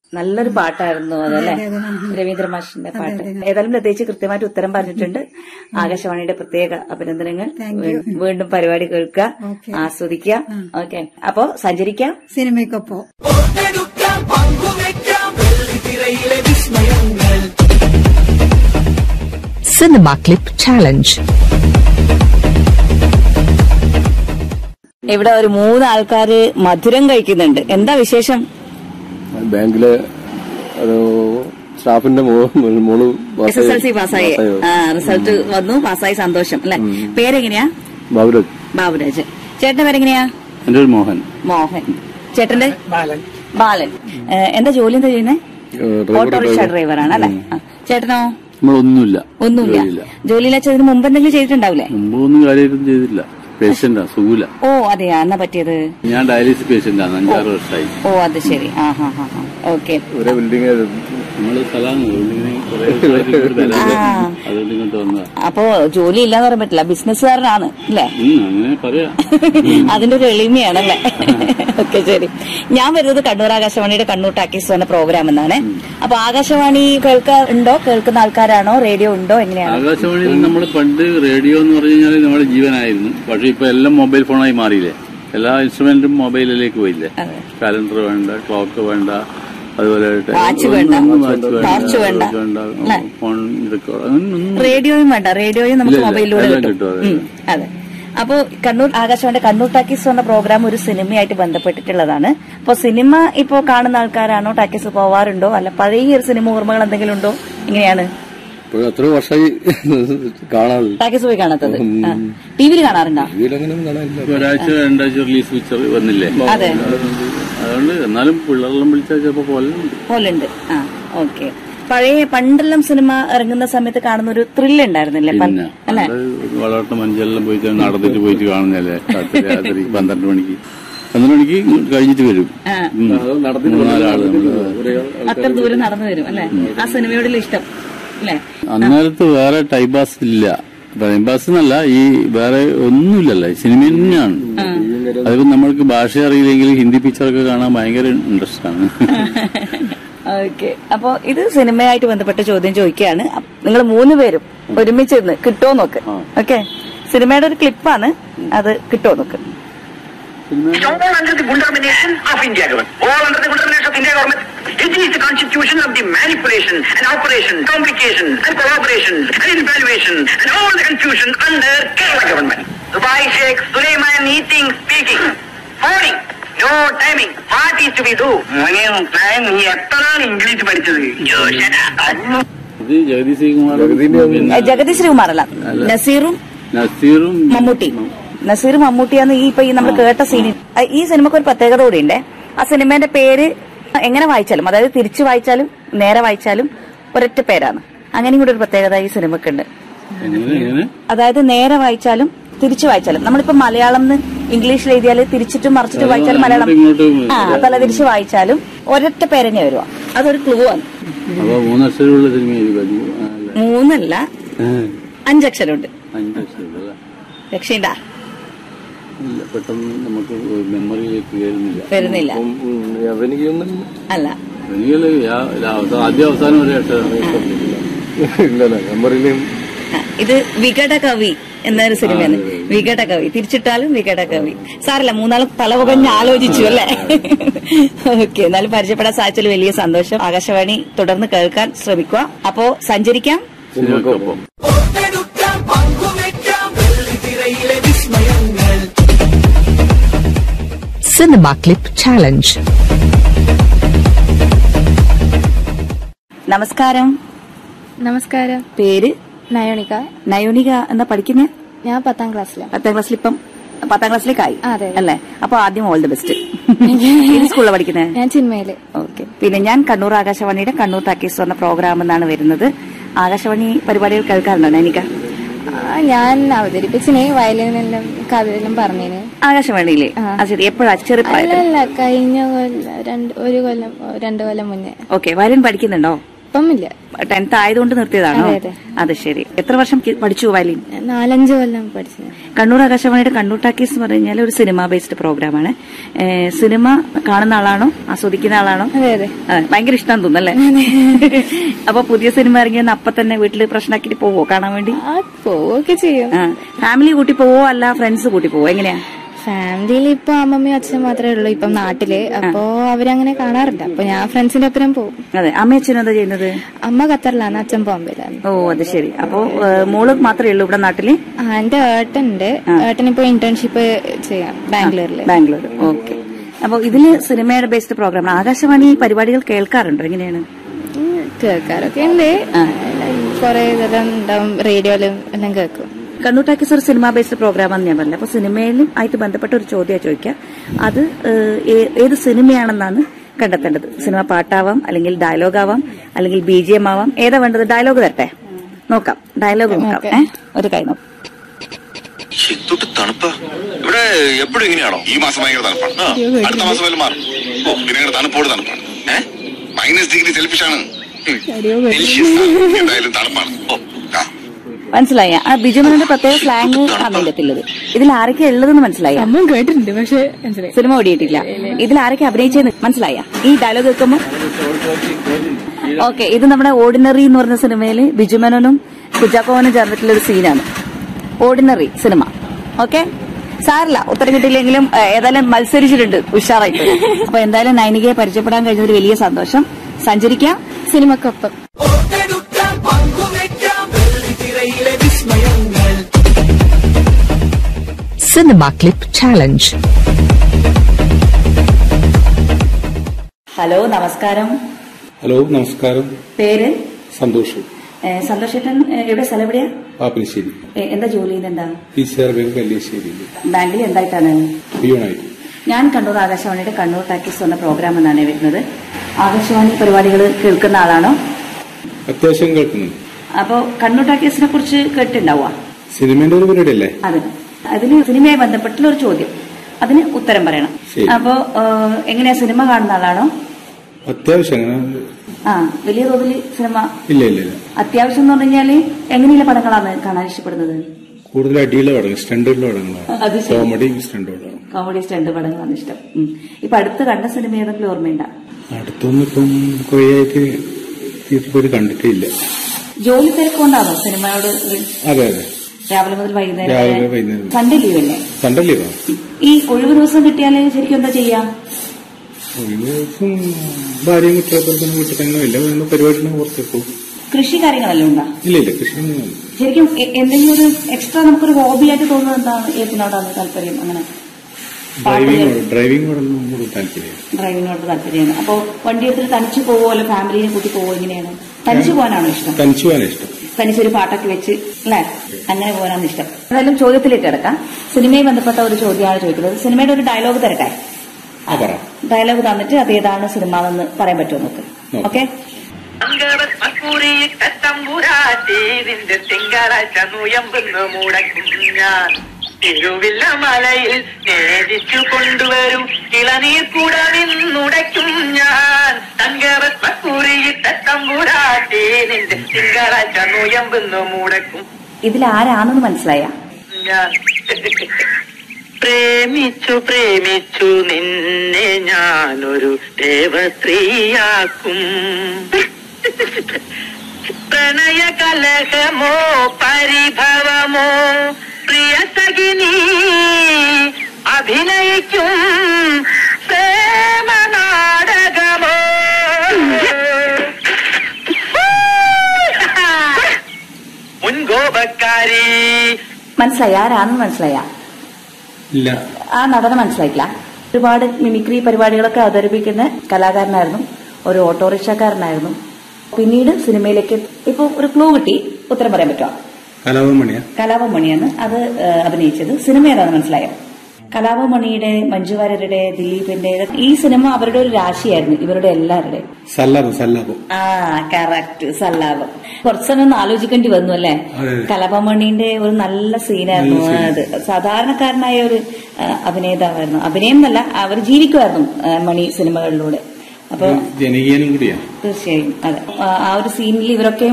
നല്ലൊരു പാട്ടായിരുന്നു അതല്ലേ രവീന്ദ്ര മാഷിന്റെ പാട്ട് ഏതായാലും പ്രത്യേകിച്ച് കൃത്യമായിട്ട് ഉത്തരം പറഞ്ഞിട്ടുണ്ട് ആകാശവാണിയുടെ പ്രത്യേക അഭിനന്ദനങ്ങൾ വീ- വീണ്ടും പരിപാടി കേൾക്കുക ആസ്വദിക്കുക ഓക്കെ അപ്പോ സഞ്ചരിക്കാം സിനിമയ്ക്കൊപ്പം ഓർത്തെടുക്കാം പങ്കുവെക്കാം വെള്ളിത്തിരയിലെ വിസ്മയങ്ങൾ Cinema Clip Challenge. ഇവിടെ ഒരു മൂന്ന് ആൾക്കാര് മധുരം കഴിക്കുന്നുണ്ട് എന്താ വിശേഷം ബാങ്കിലെ ഒരു സ്റ്റാഫിന്റെ മോ- മോള് എസ് എസ് എൽ സി പാസ്സായി ആ റിസൾട്ട് വന്നു പാസ്സായി സന്തോഷം അല്ലെ പേരെങ്ങനെയാ ബാബുരാജ് ബാബുരാജ് ചേട്ടന്റെ പേരെങ്ങനെയാ എന്റെ ഒരു മോഹൻ മോഹൻ ചേട്ടന്റെ ബാലൻ ബാലൻ ഏ, എന്താ ജോലി എന്താ ചെയ്യുന്നത് ഏഹ് ഡ്രൈവർ ഓട്ടോറിക്ഷ ഡ്രൈവർ ആണ് അല്ലെ ചേട്ടനോ നമ്മളൊന്നുമില്ല ഒന്നുമില്ല ജോലിയില്ല ചെയ്തതിന് മുമ്പ് എന്തെങ്കിലും ചെയ്തിട്ടുണ്ടാവില്ലേ മുമ്പൊന്നും കാര്യമായിട്ടും ചെയ്തില്ല പേഷ്യന്റാ സുഖമില്ല ഓ അതെയാ എന്നാ പറ്റിയത് ഞാൻ ഡയാലിസിസ് പേഷ്യന്റാണ് അഞ്ചാറ് വർഷമായി ഓ അത് ശരി ആ ഹാ ഹാ ഹാ ഓക്കെ ഒരേ ബിൽഡിംഗ് നമ്മള് സ്ഥലമാണ് ബിൽഡിങ്ങിന് കുറെ ദിവസമായിട്ട് ഇങ്ങോട്ട് വരാം. അതുകൊണ്ട് ഇങ്ങോട്ട് വന്നതാ അപ്പോ ജോലി ഇല്ലാന്ന് പറയാൻ പറ്റില്ല ബിസിനസ്സുകാരനാണ് അല്ലേ ഉം, അങ്ങനെ പറയാ അതിന്റെ ഒരു എളിമയാണല്ലേ ഓക്കെ ശരി ഞാൻ വരുന്നത് കണ്ണൂർ ആകാശവാണിയുടെ കണ്ണൂർ ടാക്കീസ് എന്ന പ്രോഗ്രാം എന്നാണ് അപ്പൊ ആകാശവാണി കേൾക്കാറുണ്ടോ കേൾക്കുന്ന ആൾക്കാരാണോ റേഡിയോ ഉണ്ടോ എങ്ങനെയാണ് ആകാശവാണിയിൽ നമ്മൾ പണ്ട് റേഡിയോ എന്ന് പറഞ്ഞു കഴിഞ്ഞാൽ നമ്മുടെ ജീവനായിരുന്നു പക്ഷെ ഇപ്പൊ എല്ലാം മൊബൈൽ ഫോണായി മാറിയില്ലേ എല്ലാ ഇൻസ്ട്രുമെന്റും മൊബൈലിലേക്ക് പോയില്ലേ അതെ. കാലണ്ടർ വേണ്ട ക്ലോക്ക് വേണ്ട അതുപോലെ വാച്ച് വേണ്ട, ഒന്നും വാച്ച് ടോർച്ച് വേണ്ട. വേണ്ട അല്ലേ? ഫോൺ ഇതൊക്കെ അങ്ങനൊന്നും റേഡിയോയും വേണ്ട റേഡിയോയും നമുക്ക് ഇല്ല, ഇല്ല, മൊബൈലിലൂടെ എല്ലാം കിട്ടും കിട്ടും, അതെ. ഉം, അതെ അപ്പോ കണ്ണൂർ ആകാശവാണിയുടെ കണ്ണൂർ ടാക്കീസ് എന്ന പ്രോഗ്രാം ഒരു സിനിമയായിട്ട് ബന്ധപ്പെട്ടിട്ടുള്ളതാണ് അപ്പൊ സിനിമ ഇപ്പോ കാണുന്ന ആൾക്കാരാണോ ടാക്കീസ് പോവാറുണ്ടോ അല്ല പഴയ ഒരു സിനിമ ഓർമ്മകൾ എന്തെങ്കിലും ഉണ്ടോ എങ്ങനെയാണ് ഇപ്പൊ എത്ര വർഷമായി കാണാറില്ല ടാക്കീസ് പോയി കാണാത്തത് ടി വിയിൽ കാണാറുണ്ടോ ഇതിലങ്ങനെ കാണാനില്ല ഒരാഴ്ച രണ്ടാഴ്ച റിലീസ് പിക്ചർ വന്നില്ലേ അതെ അതുകൊണ്ട് എന്നാലും പിള്ളേരെല്ലാം വിളിച്ചാൽ ചിലപ്പോ പോലെ പോലുണ്ട് ആ ഓക്കെ പഴയ പണ്ടെല്ലാം സിനിമ ഇറങ്ങുന്ന സമയത്ത് കാണുന്ന ഒരു ത്രില്ല് ഉണ്ടായിരുന്നില്ലേ പ- പിന്നെ അല്ലെ വളർത്ത മഞ്ചെല്ലാം പോയിട്ട് നടന്നിട്ട് പോയിട്ട് കാണുന്നല്ലേ രാത്രി രാത്രി പന്ത്രണ്ട് മണിക്ക് പന്ത്രണ്ട് മണിക്ക് കഴിഞ്ഞിട്ട് വരും ആ. ഉം. മൂന്നാലാള് നമ്മള് അത്ര ദൂരം നടന്നു വരും അല്ലെ ആ സിനിമയോടുള്ള ഇഷ്ടം അല്ലെ അന്നേരത്ത് വേറെ ടൈം പാസ് ഇല്ല ടൈം പാസ് എന്നല്ല ഈ വേറെ ഒന്നുമില്ലല്ലോ ഈ സിനിമ തന്നെയാണ് അതിപ്പോ നമ്മൾക്ക് ഭാഷ അറിയില്ലെങ്കിൽ ഹിന്ദി പിക്ചറൊക്കെ കാണാൻ ഭയങ്കര ഇൻട്രസ്റ്റ് ആണ് ഓക്കെ അപ്പോ ഇത് സിനിമയായിട്ട് ബന്ധപ്പെട്ട ചോദ്യം ചോദിക്കുകയാണ് നിങ്ങൾ മൂന്ന് പേരും ഒരുമിച്ച് നിന്ന് കിട്ടുമോ നോക്ക് ഓക്കെ സിനിമയുടെ ഒരു ക്ലിപ്പാണ് അത് കിട്ടുമോ നോക്ക് all under the Gundamentation of India government. All under the Gundamentation of India government. It is the constitution of the manipulation and operation, complication and collaboration and invaluation and all the confusion under Kerala government. Dubai Sheikh Suleiman eating, speaking, falling. No timing. What is to be do? മോനെ ഞാൻ നീ എത്രയാണ് English പഠിച്ചത് ഇത് ജഗദീഷ് ശ്രീകുമാർ ഏ, ജഗതി ശ്രീകുമാർ അല്ല നസീറും നസീറും മമ്മൂട്ടി നസീർ മമ്മൂട്ടിയാണ് ഈ ഇപ്പൊ ഈ നമ്മൾ കേട്ട സീനിൽ ഈ സിനിമക്ക് ഒരു പ്രത്യേകത കൂടിയുണ്ട് ആ സിനിമേന്റെ പേര് എങ്ങനെ വായിച്ചാലും അതായത് തിരിച്ചു വായിച്ചാലും നേരെ വായിച്ചാലും ഒരൊറ്റ പേരാണ് അങ്ങനെയും കൂടി ഒരു പ്രത്യേകത ഈ സിനിമക്കുണ്ട് എങ്ങനെ എങ്ങനെ അതായത് നേരെ വായിച്ചാലും തിരിച്ചു വായിച്ചാലും നമ്മളിപ്പോ മലയാളം എന്ന് ഇംഗ്ലീഷിൽ എഴുതിയാൽ തിരിച്ചിട്ടും മറിച്ചിട്ട് വായിച്ചാലും മലയാളം ഇങ്ങോട്ടും ആ തല തിരിച്ച് വായിച്ചാലും ഒരൊറ്റ പേരെന്നെ വരുക അതൊരു ക്ലൂ ആണ് അപ്പൊ മൂന്നക്ഷരമുള്ള സിനിമ ആയിരിക്കും മൂന്നല്ല അഞ്ചക്ഷരമുണ്ട് അഞ്ചക്ഷരം രക്ഷയില്ല ഇല്ല പെട്ടെന്ന് നമുക്ക് മെമ്മറിയിലേക്ക് കയറുന്നില്ല വരുന്നില്ല അവനിക്കൊന്നും അല്ല എനിക്കല്ല ആദ്യ അവസാനം വരെ അക്ഷരം ഇല്ലല്ല മെമ്മറിയിലും ആ, ഇത് വികട കവി എന്നൊരു സിനിമയാണ് വികട കവി തിരിച്ചിട്ടാലും വികട കവി സാറല്ല മൂന്നാളും തലവുകഞ്ഞ് ആലോചിച്ചു അല്ലേ ഓക്കെ എന്നാലും പരിചയപ്പെടാൻ സാധിച്ചതിൽ വലിയ സന്തോഷം ആകാശവാണി തുടർന്ന് കേൾക്കാൻ ശ്രമിക്കുക അപ്പോ സഞ്ചരിക്കാം സിനിമക്കൊപ്പം ഓർത്തെടുക്കാം പങ്കുവെക്കാം വെള്ളിത്തിരയിലെ വിസ്മയങ്ങൾ Cinema Clip Challenge. നമസ്കാരം നമസ്കാരം പേര് നയോണിക നയോണിക എന്താ പഠിക്കുന്നത് ഞാൻ പത്താം ക്ലാസ്സിലാണ് പത്താം ക്ലാസ്സിൽ ഇപ്പം പത്താം ക്ലാസ്സിലേക്കായി അതെ. അല്ലേ അപ്പൊ ആദ്യം ഓൾ ദി ബെസ്റ്റ് ഏത് സ്കൂളിലാണ് പഠിക്കുന്നത് ഞാൻ ചിന്മയില് ഓക്കെ പിന്നെ ഞാൻ കണ്ണൂർ ആകാശവാണിയുടെ കണ്ണൂർ ടാക്കീസ് എന്ന പ്രോഗ്രാം എന്നാണ് വരുന്നത് ആകാശവാണി പരിപാടികൾ കേൾക്കാറുണ്ടോ എനിക്ക് ആ, ഞാൻ അവതരിപ്പിച്ചിന് വയലിനെല്ലാം കവിതയെല്ലാം പറഞ്ഞിന് ആകാശവാണിയിലെ ആ. ആ ശരി എപ്പോഴാ ചെറുപ്രായത്തിൽ അല്ലല്ല കഴിഞ്ഞ കൊല്ലം രണ്ട് ഒരു കൊല്ലം രണ്ട് കൊല്ലം മുന്നേ ഓക്കെ വയലിൻ പഠിക്കുന്നുണ്ടോ ഇപ്പം ഇല്ല ടെൻത്ത് ആയതുകൊണ്ട് നിർത്തിയതാണോ അതെ, അതെ. അത് ശരി എത്ര വർഷം കി- പഠിച്ചു വയലിൻ നാലഞ്ച് കൊല്ലം പഠിച്ചത് കണ്ണൂർ ആകാശവാണിയുടെ കണ്ണൂർ ടാക്കീസ് എന്ന് പറഞ്ഞു കഴിഞ്ഞാൽ ഒരു സിനിമ ബേസ്ഡ് പ്രോഗ്രാമാണ് ഏഹ് സിനിമ കാണുന്ന ആളാണോ ആസ്വദിക്കുന്ന ആളാണോ അതെ അതെ ആ, ഭയങ്കര ഇഷ്ടം തോന്നല്ലേ അപ്പൊ പുതിയ സിനിമ ഇറങ്ങിയെന്ന് അപ്പൊ തന്നെ വീട്ടില് പ്രശ്നമാക്കിട്ട് പോവോ കാണാൻ വേണ്ടി ആ പോവൊക്കെ ചെയ്യും ആ ഫാമിലി കൂട്ടി പോവോ അല്ല ഫ്രണ്ട്സ് കൂട്ടി പോവോ എങ്ങനെയാ ഫാമിലിയിൽ ഇപ്പൊ അമ്മമ്മയും അച്ഛനും മാത്രമേ ഉള്ളൂ ഇപ്പം നാട്ടില് അപ്പോ അവരങ്ങനെ കാണാറില്ല അപ്പൊ ഞാൻ ഫ്രണ്ട്സിന്റെ ഒപ്പം പോകും അതെ അമ്മയച്ഛനും എന്താ ചെയ്യുന്നത് അമ്മ ഖത്തറിലാണ് അച്ഛൻ ബോംബെയിലാണ് ഓ അത് ശരി അപ്പൊ ഏഹ്, മോള് മാത്രമേ ഉള്ളൂ ഇവിടെ നാട്ടില് ആ എന്റെ ഏട്ടനുണ്ട് ഏട്ടൻ ഇപ്പൊ ഇന്റേൺഷിപ്പ് ചെയ്യാം ബാംഗ്ലൂരില് ബാംഗ്ലൂർ ഓക്കെ അപ്പൊ ഇതില് സിനിമയുടെ ബേസ്ഡ് പ്രോഗ്രാം ആകാശവാണി പരിപാടികൾ കേൾക്കാറുണ്ടോ എങ്ങനെയാണ് ഉം, കേൾക്കാറൊക്കെ ഉണ്ട് കൊറേ ഇതെല്ലാം ഉണ്ടാവും റേഡിയോയിലും എല്ലാം കേൾക്കും കണ്ണൂർ ടാക്കീസ് ഒരു സിനിമ ബേസ്ഡ് പ്രോഗ്രാം ആണെന്ന് ഞാൻ പറഞ്ഞത് അപ്പൊ സിനിമയിലും ആയിട്ട് ബന്ധപ്പെട്ട ഒരു ചോദ്യം ചോദിക്കാം അത് ഏഹ്, ഏ- ഏത് സിനിമയാണെന്നാണ് കണ്ടെത്തേണ്ടത് സിനിമ പാട്ടാവാം അല്ലെങ്കിൽ ഡയലോഗ് ആവാം അല്ലെങ്കിൽ ബി ജി എം ആവാം ഏതാ വേണ്ടത് ഡയലോഗ് തരട്ടെ നോക്കാം ഡയലോഗ് നോക്കാം ഏ ഒരു കൈ നോക്കാം എന്തൊട്ട് തണുപ്പാ ഇവിടെ എപ്പോഴും ഇങ്ങനെയാണോ ഈ മാസം ഭയങ്കര തണുപ്പാണ് ആ. അടുത്ത മാസം വല്ല മാറും ഓ പിന്നെ ഇങ്ങനെ തണുപ്പോട് തണുപ്പാണ് ഏ? മൈനസ് ഡിഗ്രി സെൽഫിഷാണ് എന്തായാലും തണുപ്പാണ് ഓ ആ മനസ്സിലായ ആ ബിജുമനന്റെ പ്രത്യേക സ്ലാങ് ആണ് ഇതിലുള്ളത് ഇതിൽ ആരൊക്കെ ഉള്ളതെന്ന് മനസ്സിലായ സംഭവം കേട്ടിട്ടുണ്ട് പക്ഷെ മനസ്സിലായി സിനിമ ഓടിയിട്ടില്ല ഇതിൽ ആരൊക്കെ അഭിനയിച്ചെന്ന് മനസ്സിലായ ഈ ഡയലോഗ് കേൾക്കുമ്പോ ഓക്കെ ഇത് നമ്മുടെ ഓർഡിനറി എന്ന് പറഞ്ഞ സിനിമയിൽ ബിജുമനനും കുജാക്കോവനും ചേർന്നിട്ടുള്ള ഒരു സീനാണ് ഓർഡിനറി സിനിമ ഓക്കെ സാറില്ല ഉത്തരം കിട്ടിയില്ലെങ്കിലും ഏഹ്, ഏതായാലും മത്സരിച്ചിട്ടുണ്ട് ഉഷാറായിട്ട് അപ്പൊ എന്തായാലും നൈനികയെ പരിചയപ്പെടാൻ കഴിഞ്ഞതിൽ വലിയ സന്തോഷം സഞ്ചരിക്കാം സിനിമക്കൊപ്പം ഓർത്തെടുക്കാം പങ്കുവെക്കാം വെള്ളിത്തിരയിലെ വിസ്മയങ്ങൾ Cinema Clip Challenge. ഹലോ നമസ്കാരം ഹലോ നമസ്കാരം പേര് സന്തോഷം ഏഹ്, സന്തോഷേട്ടൻ ഏഹ്, എവിടെ സ്ഥലം എവിടെയാ പാപ്പിനിശ്ശേരി ഏഹ്, എന്താ ജോലി ചെയ്യുന്നെന്താ പി സി ആർ ബാങ്ക് കല്യാശ്ശേരിയിൽ ബാങ്കിൽ എന്തായിട്ടാണ് പിയൂണായിട്ട് ഞാൻ കണ്ണൂർ ആകാശവാണിയുടെ കണ്ണൂർ ടാക്കീസ് എന്ന പ്രോഗ്രാം എന്നാണ് വരുന്നത് ആകാശവാണി പരിപാടികൾ കേൾക്കുന്ന ആളാണോ അത്യാവശ്യം കേൾക്കുന്നുണ്ട് അപ്പോ കണ്ണൂർ ടാക്കീസിനെ കുറിച്ച് കേട്ടിട്ടുണ്ടാവുക സിനിമേന്റെ ഒരു പരിപാടി അല്ലേ അതെ അതിന് സിനിമയെ ബന്ധപ്പെട്ടുള്ള ഒരു ചോദ്യം അതിന് ഉത്തരം പറയണം ശരി. അപ്പോ ഏഹ്, എങ്ങനെയാ സിനിമ കാണുന്ന ആളാണോ അത്യാവശ്യം അങ്ങനെ ആ വലിയ തോതിൽ സിനിമ ഇല്ല ഇല്ല ഇല്ല അത്യാവശ്യം എന്ന് പറഞ്ഞു കഴിഞ്ഞാല് എങ്ങനെയുള്ള പടങ്ങളാണ് കാണാൻ ഇഷ്ടപ്പെടുന്നത് കൂടുതൽ അടിയുള്ള പടങ്ങൾ സ്റ്റണ്ടുള്ള അത് പടങ്ങളാണ് ശരി. കോമഡി സ്റ്റണ്ട് പടങ്ങൾ കോമഡി സ്റ്റണ്ട് പടങ്ങളാണ് ഇഷ്ടം ഉം. ഇപ്പൊ അടുത്ത് കണ്ട സിനിമ ഏതെങ്കിലും ഓർമ്മയുണ്ടോ അടുത്തൊന്നും ഇപ്പം കുറേ ആയിട്ട് തിയേറ്ററിൽ പോയി കണ്ടിട്ടേ ഇല്ല ജോലി തിരക്കൊണ്ടാണോ സിനിമയോട് ഒരു അതെ അതെ രാവിലെ മുതൽ വൈകുന്നേരം രാവിലെ വരെ? വൈകുന്നേരം. സൺഡേ ലീവ് അല്ലേ കണ്ടല്ലേ ഇതാ? ഈ ഒഴിവ് ദിവസം കിട്ടിയാല് ശരിക്കും എന്താ ചെയ്യാ ഒരു ദിവസം ഭാര്യയും കുട്ടികളൊക്കെ വീട്ടിൽ തന്നെ ഇല്ല വേണ്ട പരിപാടിന് പുറത്തേക്ക് പോകും കൃഷി കാര്യങ്ങളെല്ലാം ഉണ്ടോ ഇല്ല ഇല്ല കൃഷിയൊന്നും ഇല്ല. ശരിക്കും എ- എന്തെങ്കിലും ഒരു എക്സ്ട്രാ നമുക്കൊരു ഹോബി ആയിട്ട് തോന്നുന്നത് എന്താണ് ഏതിനോടാണ് താല്പര്യം അങ്ങനെ ഡ്രൈവിംഗ് ഡ്രൈവിംഗോടൊന്നും കൂടുതൽ താല്പര്യം ഡ്രൈവിങ്ങിനോട് താല്പര്യമാണ് അപ്പൊ വണ്ടി എടുത്തിട്ട് തനിച്ച് പോവോ അല്ല ഫാമിലിനെ കൂട്ടി പോവോ എങ്ങനെയാണ് തനിച്ച് പോകാനാണോ ഇഷ്ടം തനിച്ചു പോകാനാണ് ഇഷ്ടം തനിച്ചൊരു പാട്ടൊക്കെ വെച്ച് അല്ലേ അങ്ങനെ പോകാനാണ് ഇഷ്ടം എന്തായാലും ചോദ്യത്തിലേക്ക് കിടക്കാം സിനിമയെ ബന്ധപ്പെട്ട ഒരു ചോദ്യമാണ് ചോദിക്കുന്നത് സിനിമയുടെ ഒരു ഡയലോഗ് തരട്ടെ ആ പറ ഡയലോഗ് തന്നിട്ട് അത് ഏതാണ് സിനിമ എന്ന് പറയാൻ പറ്റുമോ നമുക്ക് നോക്കാം. ഓക്കെ നിന്റെ തിങ്കളാഴ്ച നുയമ്പെന്ന് മുടക്കും ഞാൻ തിരുവില്ല മലയിൽ നേരിച്ചു കൊണ്ടുവരും ഇളനീർ കൂട നിന്നുടയ്ക്കും ഞാൻ തങ്കറൂരിയിട്ട തമ്പുരാട്ടി നിന്റെ തിങ്കളാഴ്ച നുയമ്പെന്ന് മുടക്കും ഇതിൽ ആരാണെന്ന് മനസ്സിലായ ഞാൻ പ്രേമിച്ചു പ്രേമിച്ചു നിന്നെ ഞാനൊരു ദേവസ്ത്രീയാക്കും പ്രണയ കലഹമോ പരിഭവമോ പ്രിയ സഖിനി അഭിനയിക്കും പ്രേമ നാടകമോ മുൻകോപക്കാരി മനസ്സിലായി ആരാണെന്ന് മനസ്സിലായ ഇല്ല ആ നടനെ മനസ്സിലായില്ല ഒരുപാട് മിമിക്രി പരിപാടികളൊക്കെ അവതരിപ്പിക്കുന്ന കലാകാരനായിരുന്നു ഒരു ഓട്ടോറിക്ഷക്കാരനായിരുന്നു പിന്നീട് സിനിമയിലേക്ക് ഇപ്പൊ ഒരു ക്ലൂ കിട്ടി ഉത്തരം പറയാൻ പറ്റുമോ കലാപമണിയാ കലാപമണിയാണ് അത് ഏഹ്, അഭിനയിച്ചത് സിനിമ ഏതാണെന്ന് മനസ്സിലായോ കലാപമണിയുടെ മഞ്ജു വാര്യരുടെ ദിലീപിന്റെ ഈ സിനിമ അവരുടെ ഒരു രാശിയായിരുന്നു ഇവരുടെ എല്ലാവരുടെയും സല്ലാപം സല്ലാപം ആ കറക്റ്റ് സല്ലാപം കുറച്ച് സമയം ഒന്ന് ആലോചിക്കേണ്ടി വന്നു അല്ലേ അതെ. കലാപമണിന്റെ ഒരു നല്ല സീനായിരുന്നു നല്ല scene. അത് സാധാരണക്കാരനായ ഒരു ആ, അഭിനേതാവായിരുന്നു അഭിനയം എന്നല്ല അവർ ജീവിക്കുമായിരുന്നു ആ, മണി സിനിമകളിലൂടെ അപ്പൊ ജനകീയനും കൂടിയാണ് തീർച്ചയായും അതെ ആ- ആ ഒരു സീനിൽ ഇവരൊക്കെ